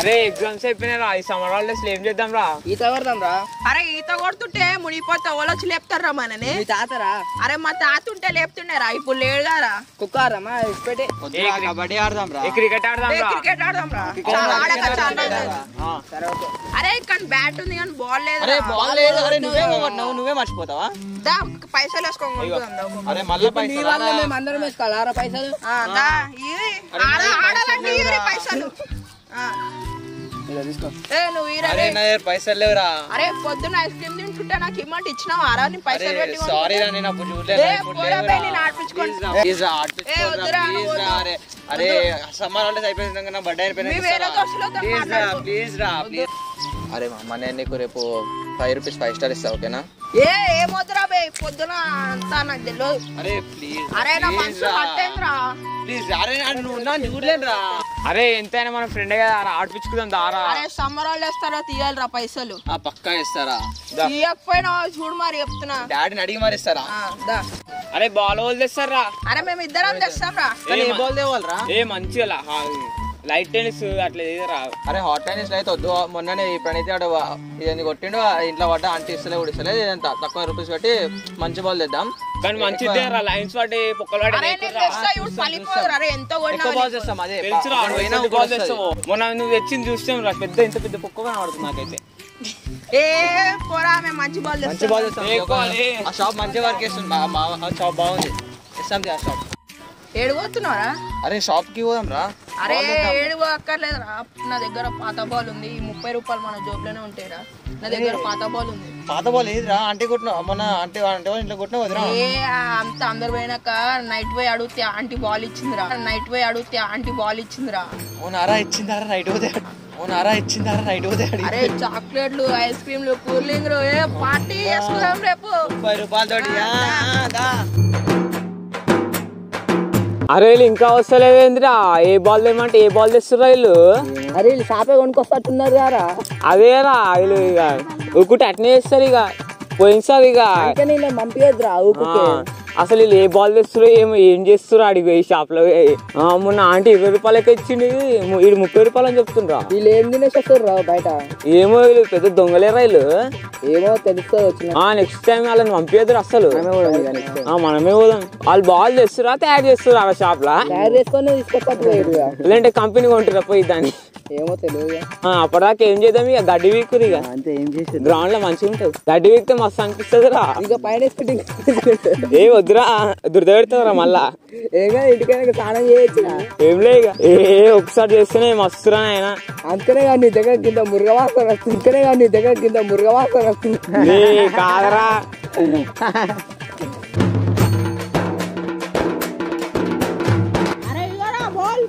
అరే ఎగ్జామ్స్ అయిపోయినాయి రా ఈ సమ్మర్ హాలిడేస్ ఏం చేద్దాం రా ఈత కొడదాం రా అరే ఈత కొడుతుంటే మునిగిపోతే వచ్చి లేపుతారా మనని మీ తాతరా అరే మా తాత ఉంటే లేపుతుండేరా ఇప్పుడు లేడు కదా కుక్కారమ్మా ఇచ్చిపెట్టి కబడ్డీ ఆడదాం రా ఏ క్రికెట్ ఆడదాం రా క్రికెట్ ఆడదాం రా చాలా ఆడక చాలా రోజులు. సరే ఓకే అరే ఇక్కడ బ్యాట్ ఉంది కానీ బాల్ లేదు అరే బాల్ లేదు అరే నువ్వే కొట్టినావు నువ్వే మర్చిపోతావా దా పైసలు వేసుకోండి కొనుక్కుందాం, దా. అరే మళ్ళీ మీ పైసలు వల్ల మేము అందరం వేసుకోవాలా పైసలు ఆ, దా, ఇయ్యి. ఆడ- ఆడాలంటే ఇయ్యి పైసలు ఆ. ఇలా తీసుకో ఏ నువ్వు ఈరా అరే నా దగ్గర పైసలు లేవురా అరే పొద్దున్న ఐస్ క్రీమ్ తింటుంటే నాకు ఇమ్మంటే ఇచ్చినావు ఆరా నీ అరే పైసలు పెట్టి సారీ రా నేను అప్పుడు చూడలేదు ఏ, ఇప్పుడు పోరా లేవురా. బై, నేను ఆడిపించుకోను. Please రా, please రా, ఏ, ఆడిపించుకోరా, వద్దురా, please నువ్వు రా, అరే అరే సమ్మర్ హాలిడేస్ అయిపోయినాక నా బర్త్డే అయిపోయినా మీ వేరే దోస్తులతో ప్లీజ్ రా మాట్లాడుకో. ప్లీజ్ రా ప్లీజ్ అరే మా అమ్మ నేను నీకు రేపు ఫైవ్ రూపీస్ ఫైవ్ స్టార్ ఇస్తా ఓకేనా ఏ ఏమొద్దురా బే పొద్దున అంతా నాకు తెలియదు అరే ప్లీజ్ అరే నా మనసు పట్టేంద్రా ప్లీజ్ అరే నా- నువ్వు నా చూడలేను రా అరే ఎంతైనా మన ఫ్రెండ్ కదా రా ఆడిపించుకుందాం దారా అరే సమ్మర్ హాలిడేస్ తర్వాత తీయాలిరా పైసలు ఆ పక్కా ఇస్తారా తీయకపోయినా చూడు మరి చెప్తున్నా డాడీని అడిగి మరి ఇస్తారా ఆ, దా. అరే బాల్ వాళ్ళు తెస్తారా అరే మేము ఇద్దరం తెస్తాం రా కానీ ఏ బాల్ తేవాలరా ఏ మంచిగా లా- హా, లైట్ టెన్నిస్ అట్లా రా అరే హాట్ టెన్నిస్ అయితే వద్దు మొన్ననే ఈ ప్రణీతి ఆడ ఇది కొట్టిండు ఆ ఇంట్లో పడ్డ ఆంటీ ఇస్తలే కూడా ఇస్తలే ఇదంతా తక్కువ రూపీస్ పెట్టి మంచి బాల్ తెద్దాం కానీ మంచిదే రా లైన్స్ పడి పొక్కలు పడి అరే నేను తెస్తా ఇప్పుడు పలిపోదు అరే ఎంత ఎక్కువ కొడినా బాల్ చేస్తాం అదే తెలుసురా నువ్వు పోయినా నువ్వు కూడా బాల్ వస్తది. తెస్తావు మొన్న నువ్వు తెచ్చింది చూస్తాం రా పెద్ద ఇంత పెద్ద పొక్క కనబడుతుంది నాకైతే ఏ పోరా మేము మంచి బాల్ మంచి తెస్తాం బాల్ చేస్తాం ఏ ఒక- బాల్ ఏ? ఆ షాప్ మంచి వర్క్ చేస్తుంది మా- మా ఆ షాప్ బాగుంది ఇస్తాం ఆ షాప్ ఏడు పోతున్నారా అరే షాప్ కి పోదాం రా అరే ఏడు అక్కర్లేదురా నా దగ్గర పాత బాల్ ఉంది ఈ ముప్పై రూపాయలు మన జోబులోనే ఉంటాయిరా నా దగ్గర పాత బాల్ ఉంది పాత బాల్ ఏదిరా ఆంటీ కొట్టినా మొన్న ఆంటీ అంటే వాళ్ళ ఇంట్లో కొట్టినా వదిరా ఏ అంత అందరు పోయినాక నైట్ పోయి అడిగితే ఆంటీ బాల్ ఇచ్చిందిరా నైట్ పోయి అడిగితే ఆంటీ బాల్ ఇచ్చిందిరా అవునారా ఇచ్చిందారా నైట్ పోతే అవునారా ఇచ్చిందారా నైట్ పోతే అరే చాక్లెట్లు ఐస్ క్రీమ్లు కూల్ డ్రింక్ ఏ పార్టీ చేసుకుందాం రేపు ముప్పై రూపాయల తోటి అరే వీళ్ళు ఇంకా వస్తలేదేంద్రా ఏ బాల్ తెమ్మంటే ఏ బాల్ తెస్తురా వీళ్ళు అరే వీళ్ళు షాపే కొనుక్కొస్తున్నారు కారా అదేరా వీళ్ళు ఇక ఒక్కటి అట్నే చేస్తారు ఇక పోయినసారి ఇక ఇంకా నేను పంపించద్దురా ఆ, ఊపుకే అసలు వీళ్ళు ఏ బాల్ తెస్తురో ఏమో ఏం చేస్తురో అడిగి పోయి షాప్ లో పోయి. ఆ, మొన్న ఆంటీ ఇరవై రూపాయలకి ఇచ్చింది వీడు ముప్పై రూపాయలు అని చెప్తుండ్రా వీళ్ళు ఏం తినేసి వస్తారు రా బయట ఏమో వీళ్ళు పెద్ద దొంగలేరా వీళ్ళు ఏమో తెలుస్తుంది వచ్చిన ఆ నెక్స్ట్ టైం వాళ్ళని పంపించదురు అసలు మనమే కూడా ఉంది కానీ next time. ఆ, మనమే పోదాం వాళ్ళు బాల్ తెస్తురా తయారు చేస్తురా ఆ షాప్ లా తయారు చేసుకొని తీసుకొస్తారు పోయారు ఇక. లేదంటే కంపెనీ కొంటారా పోయి దాన్ని ఏమో తెలియదు ఇక. ఆ, అప్పటిదాకా ఏం చేద్దాం ఇక గడ్డి వీకురు ఇక అంతే ఏం చేసేది గ్రౌండ్ లో మంచిగా ఉంటుంది గడ్డి వీక్తే మస్తు అనిపిస్తుంది రా ఇక పైన వేసుకుంటే ఏ వద్దురా దురద పెడతావురా మళ్ళా ఏం కాదు ఇంటికైనా స్నానం చేయొచ్చు ఏం లే ఇక ఏ ఒకసారి చేస్తేనే మస్తురా ఆయన అందుకనే కానీ నీ దగ్గర కింద మురుగవాసన వస్తుంది అందుకనే కానీ నీ దగ్గర కింద మురుగవాసన వస్తుంది ఏ కాదరా అరే ఇగోరా బాల్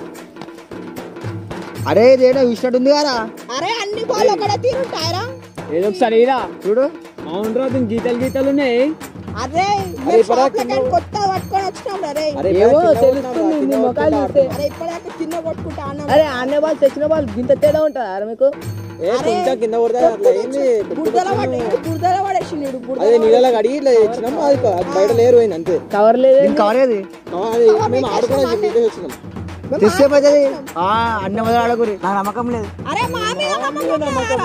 అరే ఇదేదో ఇష్టం ఉంది కదా అరే అన్ని బాల్ ఒకటే తీరుంటాయరా ఏదో ఒకసారి ఇరా చూడు అవును రోజు గీతలు గీతలు ఉన్నాయి అరే అరే ఇప్పటిదాకా మేము కొత్త పట్టుకొని వచ్చినాం రే ఏమో తెలుస్తుంది నీ ముఖాలు చూస్తే అరే ఇప్పటిదాకా కింద కొట్టుకుంటా అన్నాం అరే అన్న వాళ్ళు తెచ్చిన వాళ్ళు గింత తేడా ఉంటుంది అరే మీకు ఏ కొంచెం కింద పడతా అట్లా ఏంది బురదల పడి బురదల పడేసిండు ఈడు, బురదల అదే నీళ్ళకి అడిగి ఇట్లా తెచ్చినాం అది అది బయట లేరు పోయింది అంతే కవర్ లేదు కవర్ ఏది అది మేము ఆడుకోవడానికి చెప్పి వచ్చినాం తెస్తే పోతుంది అన్న మొదలు ఆడకూరి నాకు నమ్మకం లేదు అరే మా మీద నమ్మకం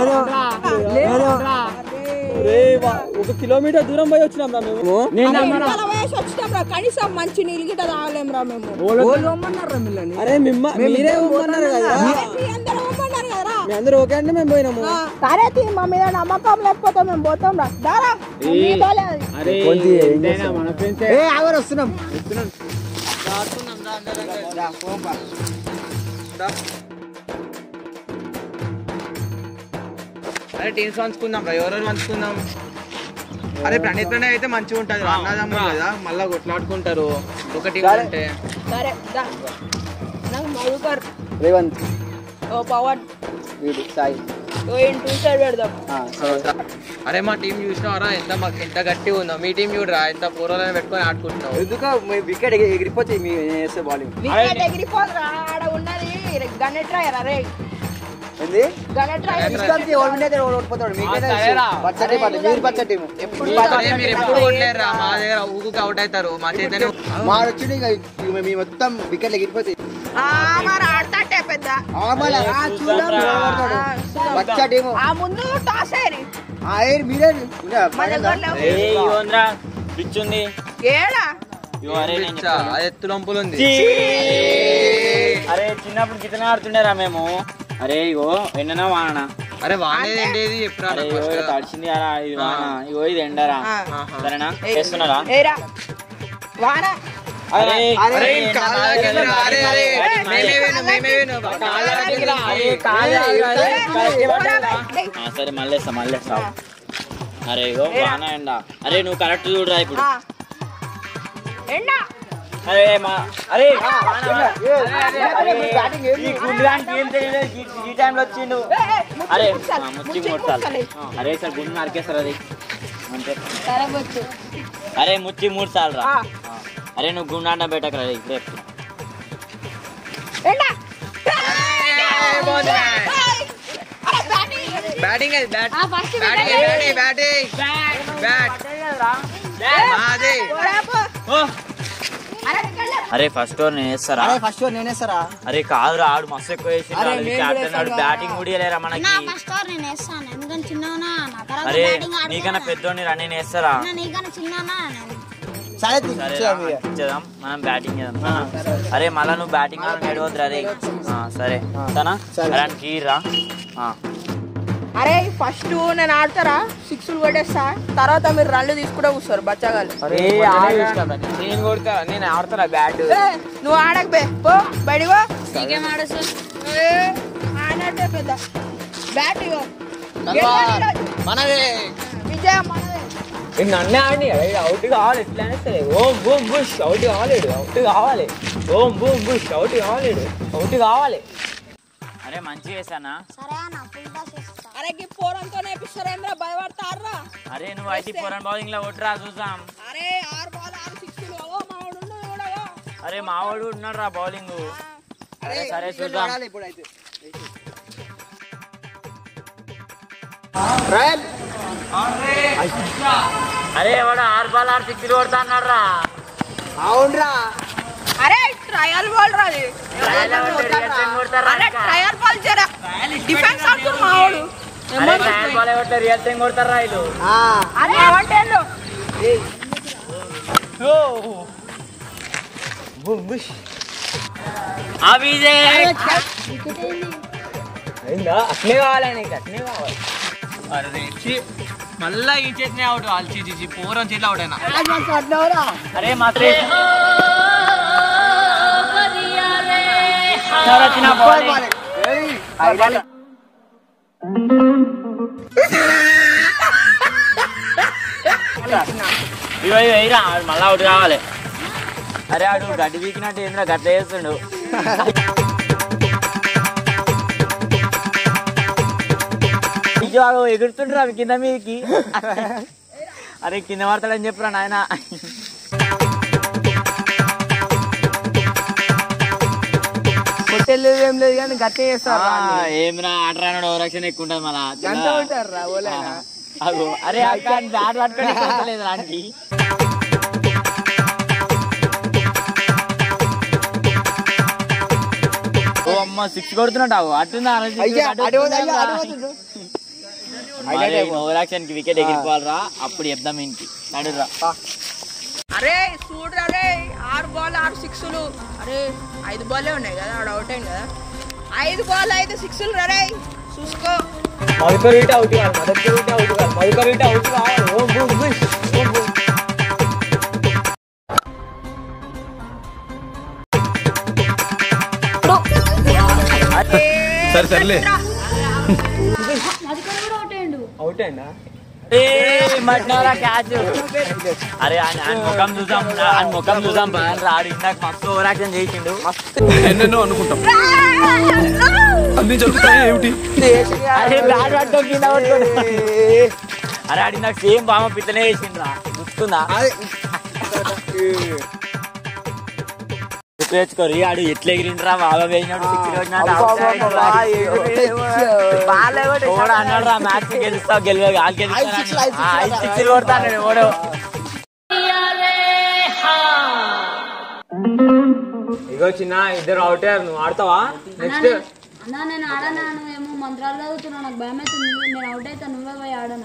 ఒక కిలోమీటర్ దూరం పోయి వచ్చినాం రా మేము ఇంతల వయసు వచ్చినాం రా కనీసం మంచి నీళ్ళు గిట్ట తాగలేం రా మేము అరే మిమ్మ మీరే ఉమ్మన్నారు కదా అరే, మీ అందరూ ఇవ్వమన్నారు కదరా మీ అందరూ ఓకే అంటే మేము పోయినాము ఆ, సరే తీ, మా మీద నమ్మకం లేకపోతే మేము పోతాం రా దారా మీ బాలే అది. అరే ఎంతైనా మన ఫ్రెండ్స్ ఏ ఆగరు వస్తున్నాం అరే టీమ్స్ పంచుకుందాం రా ఎవరెవరు పంచుకుందాం అరే ప్రణీత్ ప్రణయ్ అయితే మంచిగా ఉంటుంది రా అన్నదమ్ములు కదా మళ్ళా కొట్లాడుకుంటారు ఒక టీం అంటే సరే దా నాకు మధుకర్ రేవంత్ ఓ పవన్ వీడు సాయి ఓ టూ సైడ్ పెడదాం అరే మా టీం చూసినావరా ఎంత మాకు ఎంత గట్టిగా ఉందో మీ టీం చూడరా ఎంత పూర్వాలను పెట్టుకొని ఆడుకుంటున్నావు ఎందుకు వికెట్ ఎగిరిపోతే మీ వేసే బాలింగ్ వికెట్ ఎగిరిపోదురా ఆడ ఉన్నది గన్నెట్ రాయర్ అరే ఏంది గన్నెట్ రాయర్ ఇష్టంకి ఓడిపోతే ఓడిపోతాడు మీకైతే సరేరా. పచ్చటి పట్టు మీరు పచ్చ టీం ఎప్పుడు అరే మీరు ఎప్పుడు కొట్టలేరురా మా దగ్గర ఊగుకి అవుట్ అవుతారు మా చేతనే మా వచ్చింది ఇక ఇక మీ మొత్తం వికెట్లు ఎగిరిపోతాయి ఆ, మరి ఆడతాటే పెద్ద నార్మల్ రా చూద్దాం నిలబడతాడు. ఆ, చూద్దాం. వచ్చా టీము ఆ ముందు టాస్ అయ్యి ఆ ఏడు మీరే మా దగ్గర లేవు. ఇవ్వంద్రా పిచ్చుంది ఏడా ఇగో అరే నేను పిచ్చా, అది ఎత్తు లొంపులు ఉంది చీ. అరే చిన్నప్పుడు గితనే ఆడుతుండేరా మేము అరే ఇగో ఎండనా వాన అరే వాడే ఏంటేది చెప్పురా అరే నాకు ఇగో first. తడిచింది అరా ఇది వాన ఇగో ఇది ఎండరా ఆ. సరేనా ఏయ్. చేస్తున్నారా ఏరా వాన అరే అరే, అరే ఎండ కాలు మాది, తాకిందిరా, అరే అరే మాది, మాది. మేమే విను మేమే విను కాలు తాకిందిరా, అరే కాలు తాకిందిరా, అరే, కరెక్టే పడ్డదిరా. డేయ్. ఆ, సరే మళ్ళీ వేస్తా మళ్ళీ వేస్తా అరే ఇగో వాన ఎండ అరే నువ్వు కరెక్ట్ చూడరా ఇప్పుడు ఆ. ఎండా అరే మా అరే వాన, వాన. అరే, బ్యాటింగ్ ఏం ఈ గుండ్రానికి ఏం తెలియలేదు ఈ- ఈ టైంలో వచ్చిండు ఏ, ఏ, ముచ్చి అరే ముచ్చాలి, ఆ, ముచ్చి ముచ్చి మూడు ముచ్చాలి. అరే సార్ గుండు నరికేస్తారు అది అంతే సరే వచ్చు. అరే ముచ్చి మూడు సార్లు రా ఆ. ఆ. అరే నువ్వు గుండు అండ పెట్టకరా ఇప్పుడే చెప్తున్నా. ఎండా బాగుంది. ఏయ్. అరే, బ్యాటింగ్. బ్యాటింగ్ అది బ్యాట్ ఆ, first batting batting. Batting batting bat మాది పోరా, పో. ఓ. అరే, ఇక్కడ లే. అరే ఫస్ట్ ఓవర్ నేను వేస్తారా అరే ఫస్ట్ నేనేస్తారా అరే కాదురా ఆడు మస్తు ఎక్కువ వేసి అరే, నేను కూడా క్యాప్టెన్ ఆడు వేస్తాను బ్యాటింగ్ కూడా వేయలేరా మనకి నా ఫస్ట్ ఓవర్ నేను వేస్తాను ఎందుకంటే చిన్నవనా నా తర్వాత అరే బ్యాటింగ్ నీకన్నా పెద్దోని రా నేను వేస్తారా నా నీకన్నా చిన్నవనా నేను సరే సరే తీసుకో రా, ఇచ్చేద్దాం మనం బ్యాటింగ్ చేద్దాం ఆ? అరే మళ్ళా నువ్వు బ్యాటింగ్ నడవద్దురా అరే ఆ, సరే తనా సరే. అలాంటి కీరా అరే ఫస్ట్ నేను ఆడతారా సిక్స్లు కొట్టేస్తా తర్వాత మీరు రన్లు తీసుకుంటే కూర్చోరు బచ్చగాళ్ళు నేను కొడతా నేను ఆడతారా బ్యాట్ ఏ, నువ్వు ఆడకపోయి పో బయటికి పో నీకేం ఆడచ్చు ఏ, ఆడినట్టే పెద్ద బ్యాట్ ఇగో గెలవాలి ఈరోజు. మనదే విజయం మనదే నన్నే ఆడి అవుట్ కావాలి ఎట్లా అనేస్తే ఓం బూమ్ బుష్ అవుట్ కావాలేడు అవుట్ కావాలి ఓం బూమ్ బుష్ అవుట్ కావాలేడు అవుట్ కావాలి అరే మంచిగా వేసానా సరే అన్న ఫుల్ టాస్ వేస్తా అరే ఈ పోరంతో నేర్పిస్తారేంద్రా భయపడతారా అరే నువ్వు అయితే పోరన్ బౌలింగ్ లో కొట్టురా చూసాం అరే ఆరు బాల్ ఆరు సిక్స్లు ఓ మావాడు ఉన్నాడు చూడవో. అరే మావాడు ఉన్నాడు రా బౌలింగ్ అరే సరే చూద్దాం ఆడాలి ఇప్పుడైతే అరే వాడు ఆరు బాల్ ఆరు సిక్స్ కొడతా అన్నాడు రా అవునరా అరే ట్రయల్ బాల్ రాది Trial అంటే real time కొడతారా అరే ఇంకా? ట్రయల్ బాల్ జరా డిఫెన్స్ ఆడుతున్నారు మావాడు అరే ట్రయల్ బాల్ కొట్టే రియల్ టైం కొడతారా వీళ్ళు అరే ఏమంటే వెళ్ళు. అభిజే అయిందా అట్నే కావాలి నీకు అట్నే కావాలి అరే ఛీ, మళ్ళా ఈ చేతిని అవుట్ వాళ్ళు చీ చీ, చీ పోరం చేతిలో అవుట్ అయినా అరే మాత్రే వచ్చిన bowling. ఇగో ఇగో ఇరా ఆడు మళ్ళా అవుట్ కావాలి అరే ఆడు గడ్డి వీకినట్టు ఏంద్రా గట్ల చేస్తుండు ఇగో ఆగు, ఎగురుతుండ్రా కింద మీదకి అరే కింద పడతాడని చెప్పురా నాయన కొట్టేది ఏం లేదు కానీ గట్టి చేస్తారు ఏమిరా ఆట రానడు ఓరక్షణ ఎక్కువ ఉంటుంది మళ్ళా గంట ఉంటారు రా ఓలేనా అగో అరే అక్క బ్యాట్ పట్టుకొని లేదు రానికి ఓ అమ్మ సిక్స్ కొడుతున్నాడు అట్టుందా అయ్యా అటు పోతే అయ్యా అటు పోతుండు. ఓవరాక్షన్ కి వికెట్ ఎగిరిపోవాలరా అప్పుడు చెప్దాం ఇంటి నడురా అరే చూడరా అరే ఆరు బాల్ ఆరు సిక్స్లు అరే ఐదు బాల్లే ఉన్నాయి కదా ఆడ అవుట్ అయింది కదా ఐదు బాల్ ఐదు సిక్స్లు రే చూసుకో మధుకర్ ఇటు అవుట్ కావాలి మధుకర్ ఇటు అవుట్ కావాలి మధుకర్ ఇటు అవుట్ కావాలి ఓం బూమ్ బుష్ ఓం బూమ్ సరే సర్లే అవుట్ అయినా ఏ మట్టినవరా క్యాచ్ అరే ఆయన ఆయన ముఖం చూసాం ఆయన ముఖం చూసాం బాగా రాడు ఇందాక మస్తు ఓవరాక్షన్ చేసిండు ఎన్నెన్నో అనుకుంటాం అన్ని జరుగుతాయి ఏమిటి అరే బ్యాట్ పట్టుకొని కింద పట్టుకొని అరే ఆడి నాకు సేమ్ బామ్మ పిత్తనే వేసిండ్రా గుర్తుందా గుర్తు తెచ్చుకోరు ఆడు ఎట్లా ఎగిరిండ్రా బాగా వేసినాడు సిక్స్ కూడా అన్నాడు రా మ్యాచ్ గెలుస్తావు గెలవ వాళ్ళు ఐదు six లు, ఐదు six లు ఐదు సిక్స్ కొడతాను ఓడు ఇగో చిన్న ఇద్దరు అవుట్ అయ్యారు నువ్వు ఆడతావా నెక్స్ట్ అన్నా నేను ఆడనా నువ్వేమో మంత్రాలు చదువుతున్నావు నాకు భయం అవుతుంది నేను అవుట్ అయితే నువ్వే పోయి ఆడనా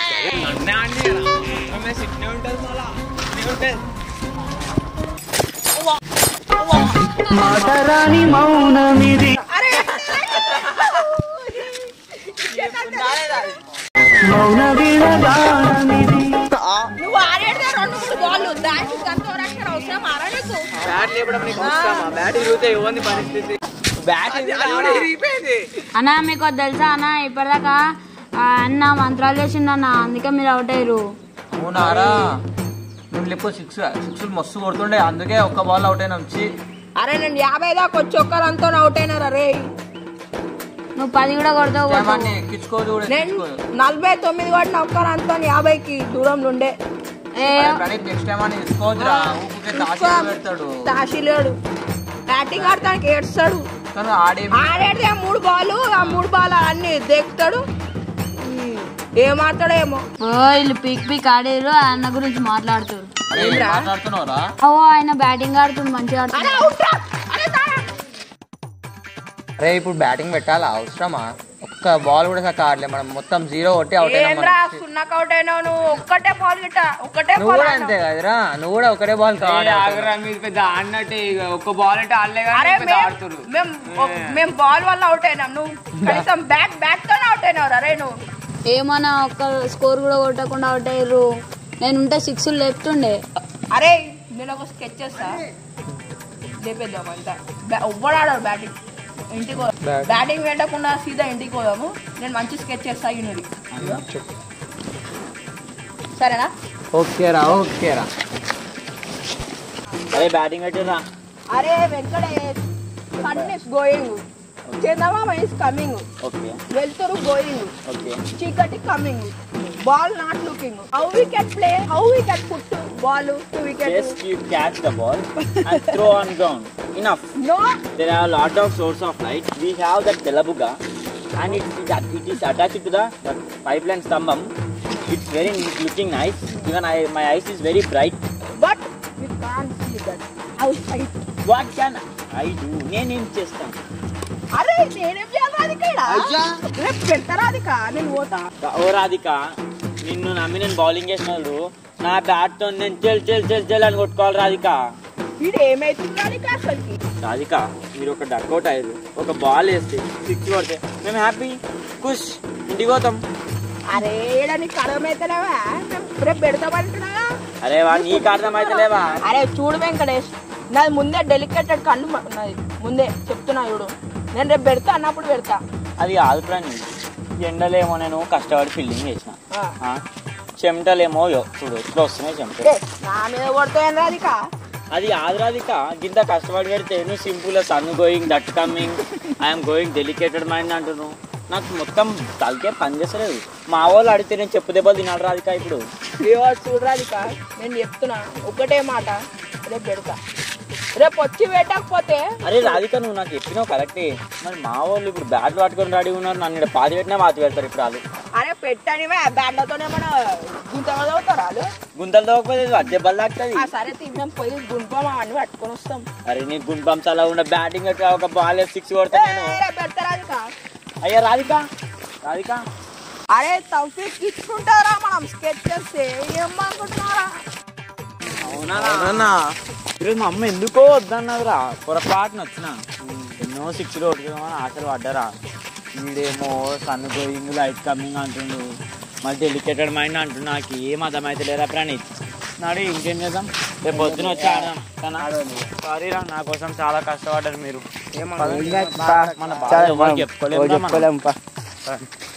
నువ్వు ఆడేడితే రెండు మూడు బాల్ దానికి గంత రక్షణ అవసరం ఆరా నీకు బ్యాట్ లేపడం నీకు అవసరమా బ్యాట్ ఇరిగితే ఇవ్వండి పరిస్థితి బ్యాట్ అది కూడా ఇరిగిపోయింది అన్నా మీకు ఒకటి తెలుసా అన్న ఇప్పటిదాకా ఆ అన్న మంత్రాలు చేసిండు అన్న అందుకే మీరు అవుట్ అయ్యారు అవునారా నువ్వు లేకపోతే సిక్స్ సిక్స్ మస్తు కొడుతుండే అందుకే ఒక్క బాల్ అవుట్ అయినా వచ్చి అరే నేను యాభై దాకా వచ్చి ఒక్కరంతా అవుట్ అయినారు అరే నువ్వు పది కూడా కొడతావు కొడతావు. ఎక్కించుకోదు కూడా నేను నలభై తొమ్మిది కొట్టిన ఒక్కరంతా యాభైకి దూరం నుండే ఏ ప్రణీత్ నెక్స్ట్ టైం అని తీసుకోవద్దురా ఊరికే తాసి పెడతాడు తాశీలేడు బ్యాటింగ్ ఆడటానికి ఏడ్స్తాడు కానీ ఆడే ఆడేడితే ఆ మూడు బాల్ ఆ మూడు బాల్ అన్ని దేకుతాడు ఉమ్, ఏం ఆడతాడో ఏమో ఓ వీళ్ళు పీక్ పీక్ ఆడారు ఆ అన్న గురించి మాట్లాడుతారు అరే, ఏం మాట్లాడుతున్నావురా ఓ ఆయన బ్యాటింగ్ ఆడుతుంది మంచిగా ఆడుతుంది అరే అవుట్ రా! అరే తారా! అరే ఇప్పుడు బ్యాటింగ్ పెట్టాలా అవసరమా ఒక్క బాల్ కూడా సక్క ఆడలే మనం మొత్తం జీరో కొట్టి అవుట్ అయినాం ఏంద్రా మనం. సున్నాకి అవుట్ అయినావు నువ్వు ఒక్కటే బాల్ గిట్ట ఒక్కటే నువ్వు బాల్ కూడా అంతే కదరా నువ్వు కూడా ఒకటే బాల్ కావాలి ఆగరా మీరు పెద్ద ఆడినట్టే ఇక ఒక్క బాల్ అంటే ఆడలే అరే కానీ పెద్ద మేం- ఆడుతురు మేం మేము బాల్ వల్ల అవుట్ అయినాం నువ్వు కనీసం బ్యాట్ బ్యాట్ తోనే అవుట్ అయినావు అరే నువ్వు ఏమన్నా ఒక్క స్కోర్ కూడా కొట్టకుండా అవుట్ అయ్యారు నేను ఉంటే సిక్స్ లేపుతుండే అరే నేను ఒక స్కెచ్ చేస్తా లేపేద్దాం అంతా బ్యా- ఎవ్వడు ఆడారు బ్యాటింగ్ ఇంటికి పో- బ్యాటింగ్ పెట్టకుండా సీదా ఇంటికి పోదాము నేను మంచి స్కెచ్ చేస్తా యూనిది సరేనా ఓకేరా ఓకేరా అదే బ్యాటింగ్ పెట్టిరా అరే వెంకటేష్ సన్ ఇస్ గోయింగ్ చందమామ ఇస్ కమింగ్ ఓకే వెళ్తురు గోయింగ్ ఓకే చీకటి coming ball not looking how we can play how we can put ball to wicket Just you catch the ball and throw on ground. Enough. No There are a lot of source of light. We have that Telabuga and it, it, it is attached to the, the pipeline stambam. It's very looking nice. Even I, my eyes is very bright. But we can't see that outside What can I do? నేనేం చేస్తాను అరే నేనేం చేయాలి రాధిక ఈడ? రేపు పెడతా రాధిక నేను పోతా ఓ రాధిక నిన్ను నమ్మి నేను బౌలింగ్ చేసినాడు నా బ్యాట్ తో నేను చెల్ చెల్ చెల్ చెల్ అని కొట్టుకోవాలి రాధిక వీడు ఏమైతుంది రాధిక అసలుకి రాధిక మీరు ఒక డక్అవుట్ అయ్యారు ఒక బాల్ వేస్తే సిక్స్ కొడితే మేము హ్యాపీ ఖుష్ ఇంటికి పోతాం అరే ఈడ నీకు అర్థమైతలేవా మేము రేపు పెడతామంటున్నా అరే వా నీకు అర్థమైతలేవా అరే చూడు వెంకటేష్ నాది ముందే డెలికేటెడ్ కన్ను మ- నాది ముందే చెప్తున్నా చూడు నేను రేపు పెడతా అన్నప్పుడు పెడతా అది కాదు ప్రాణి ఎండలేమో నేను కష్టపడి ఫీల్డింగ్ చేసిన ఆ. ఆ, చెమటలేమో యో చూడు ఇట్లా వస్తున్నాయి చెమటలు ఏ, నా మీద కొడతాయని రాధిక అది కాదు రాధిక గింత కష్టపడి పెడితే నువ్వు simple sun going that coming I'm going dedicated mind అంటున్నావు నాకు మొత్తం తలకే పని చేస్తలేదు మా వాళ్ళు అడిగితే నేను చెప్పు దెబ్బలు తినాలి రాధిక ఇప్పుడు ఇగో చూడు రాధిక నేను చెప్తున్నా ఒకటే మాట రేపు పెడతా రేపు వచ్చి పెట్టకపోతే అరే రాధిక నువ్వు నాకు చెప్పినావు కరెక్టే మరి మా వాళ్ళు ఇప్పుడు బ్యాట్లు పట్టుకొని రెడీ ఉన్నారు నన్ను ఇక్కడ పాతి పెట్టినా పాతి పెడతారు ఇప్పుడు వాళ్ళు అరే పెట్టనివే బ్యాట్లతోనే మన గుంత చదువుతారు వాళ్ళు గుంతలు తోకపోతే దెబ్బలు తాకుతుంది ఆ సరే తీ, మేము పోయి గుంపం అవన్నీ పట్టుకొని వస్తాం అరే నీ గుంపం చాలా ఉన్న బ్యాటింగ్ అట్లా ఒక బాల్ సిక్స్ కొడతా ఏ, నేను రేపు పెడతా రాధిక అయ్యా రాధిక రాధిక అరే తౌఫీక్ ఇచ్చుకుంటారా మనం స్కెచ్ చేస్తే ఏమనుకుంటున్నారా అవునా ఈరోజు మా అమ్మ ఎందుకో వద్దన్నదిరా పొరపాటున వచ్చిన ఎన్నో సిక్స్ కొట్టుకుందామని ఆశలు పడ్డారా వీడేమో సన్ గోయింగ్ లైట్ కమింగ్ అంటుండు మళ్ళీ డెలికేటెడ్ మైండ్ అంటుండు నాకు ఏం అర్థమైతే లేరా ప్రణీత్ నాడు ఇంకేం చేద్దాం రేపు పొద్దున వచ్చి ఆడదాం కానీ సారీ రా నా కోసం చాలా కష్టపడ్డారు మీరు మన బాధ ఎవరికి చెప్పుకోలేము రా మనం.